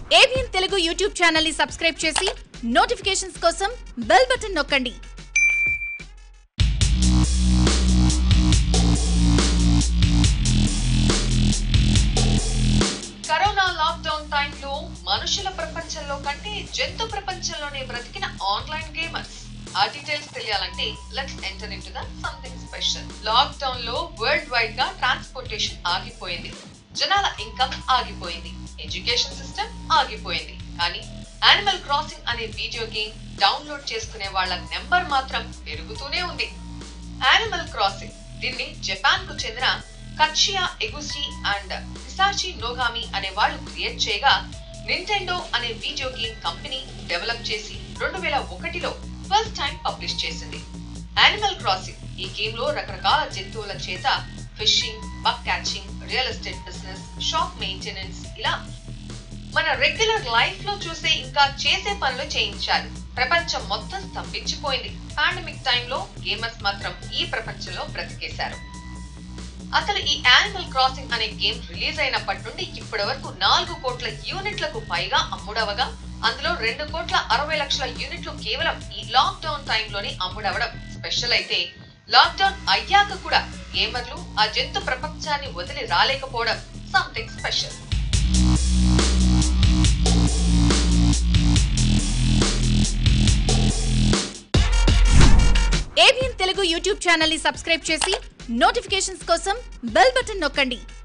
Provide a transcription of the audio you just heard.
ABN Telugu YouTube channel ని subscribe చేసి notifications కోసం బెల్ బటన్ నొక్కండి కరోనా లాక్డౌన్ టైంలో మనుషుల ప్రపంచంలో కంటే జంతు ప్రపంచంలోనే బ్రతికిన ఆన్లైన్ గేమర్స్ ఆ డీటెయిల్స్ తెలియాలంటే let's enter into the something special lockdown లో వరల్డ్ వైడ్ గా ట్రాన్స్పోర్టేషన్ ఆగిపోయింది జనాల ఇన్కమ్ ఆగిపోయింది ఎడ్యుకేషన్ సిస్టమ్ ఆగిపోయింది కానీ యానిమల్ క్రాసింగ్ అనే వీడియో గేమ్ డౌన్లోడ్ చేసుకునే వాళ్ళ నెంబర్ మాత్రం పెరుగుతూనే ఉంది యానిమల్ క్రాసింగ్ దీన్ని జపాన్ కు చెందిన కచ్చియా ఎగుచి అండ్ హిసాచి నోగామి అనే వాళ్ళు క్రియేట్ చేయగా నింటెండో అనే వీడియో గేమ్ కంపెనీ డెవలప్ చేసి రెండు వేల ఒకటిలో ఫస్ట్ టైం పబ్లిష్ చేసింది యానిమల్ క్రాసింగ్ ఈ గేమ్ లో రకరకాల జంతువుల చేత fishing bug catching real estate business shop maintenance ఇలా మన రెగ్యులర్ లైఫ్ లో చూసే ఇంకా చేసే పనులు చేయించాలి ప్రపంచం మొత్తం స్తంభించిపోయింది పాండమిక్ టైంలో గేమర్స్ మాత్రం ఈ ప్రపంచంలో బ్రతికేశారు అసలు ఈ యానిమల్ క్రాసింగ్ అనే గేమ్ రిలీజ్ అయినప్పటి నుండి ఇప్పటి వరకు నాలుగు కోట్ల యూనిట్లకు పైగా అమ్ముడవగా అందులో రెండు కోట్ల అరవై లక్షల యూనిట్లు కేవలం ఈ లాక్ డౌన్ టైంలోనే అమ్ముడవడం స్పెషల్ అయితే లాక్ డౌన్ అయ్యాక కూడా గేమర్లు ఆ జంతు ప్రపంచాన్ని వదిలి రాలేకపోవడం something special ABN Telugu YouTube channel ని సబ్స్క్రైబ్ చేసి నోటిఫికేషన్స్ కోసం బెల్ బటన్ నొక్కండి